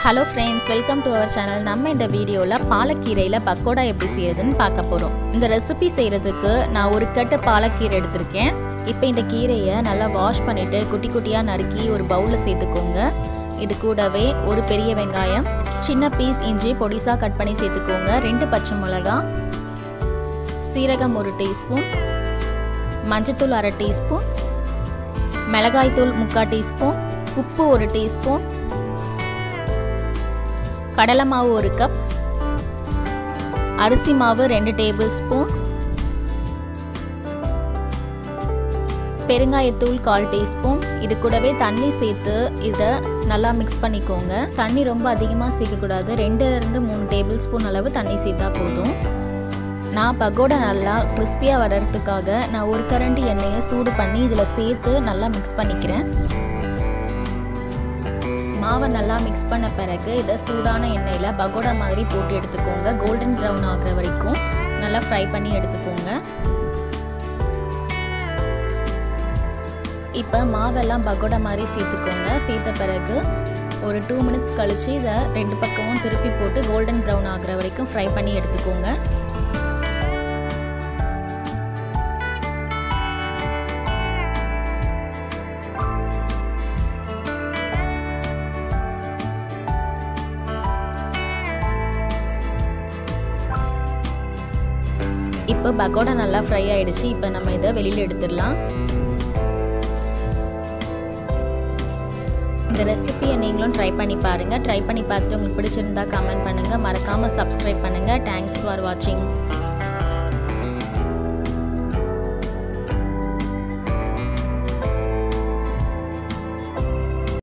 hello friends welcome to our channel நம்ம இந்த வீடியோவில் பாலக்கீரையில் பக்கோடா எப்படி செய்யறதுன்னு பார்க்க போகிறோம் இந்த ரெசிபி செய்கிறதுக்கு நான் ஒரு கட்டு பாலக்கீரை எடுத்திருக்கேன் இப்போ இந்த கீரையை நல்லா வாஷ் பண்ணிவிட்டு குட்டி குட்டியாக நறுக்கி ஒரு பவுலில் சேர்த்துக்கோங்க இது கூடவே ஒரு பெரிய வெங்காயம் சின்ன பீஸ் இஞ்சி பொடிசாக கட் பண்ணி சேர்த்துக்கோங்க ரெண்டு பச்சை மிளகா சீரகம் ஒரு டீஸ்பூன் மஞ்சத்தூள் அரை டீஸ்பூன் மிளகாய்த்தூள் முக்கால் டீஸ்பூன் உப்பு ஒரு டீஸ்பூன் கடலை மாவு ஒரு கப் அரிசி மாவு ரெண்டு டேபிள் ஸ்பூன் பெருங்காயத்தூள் கால் டீஸ்பூன் இது கூடவே தண்ணி சேர்த்து இதை நல்லா மிக்ஸ் பண்ணிக்கோங்க தண்ணி ரொம்ப அதிகமாக சேர்க்கக்கூடாது ரெண்டுலேருந்து மூணு டேபிள் ஸ்பூன் அளவு தண்ணி சேர்த்தா போதும் நான் பகோடா நல்லா கிறிஸ்பியாக வர்றதுக்காக நான் ஒரு கரண்டி எண்ணெயை சூடு பண்ணி இதில் சேர்த்து நல்லா மிக்ஸ் பண்ணிக்கிறேன் மாவை நல்லா மிக்ஸ் பண்ண பிறகு இதை சூடான எண்ணெயில் பகோடா மாதிரி போட்டு எடுத்துக்கோங்க கோல்டன் ப்ரௌன் ஆகிற வரைக்கும் நல்லா ஃப்ரை பண்ணி எடுத்துக்கோங்க இப்போ மாவெல்லாம் பகோடா மாதிரி சேர்த்துக்கோங்க சேர்த்த பிறகு ஒரு டூ மினிட்ஸ் கழித்து இதை ரெண்டு பக்கமும் திருப்பி போட்டு கோல்டன் ப்ரௌன் ஆகிற வரைக்கும் ஃப்ரை பண்ணி எடுத்துக்கோங்க இப்போ பகோடா நல்லா ஃப்ரை ஆயிடுச்சு இப்போ நம்ம இதை வெளியில் எடுத்துடலாம் இந்த ரெசிபியை நீங்களும் ட்ரை பண்ணி பாருங்கள் ட்ரை பண்ணி பார்த்துட்டு உங்களுக்கு பிடிச்சிருந்தா கமெண்ட் பண்ணுங்கள் மறக்காமல் சப்ஸ்கிரைப் பண்ணுங்கள் தேங்க்ஸ் ஃபார் வாட்சிங்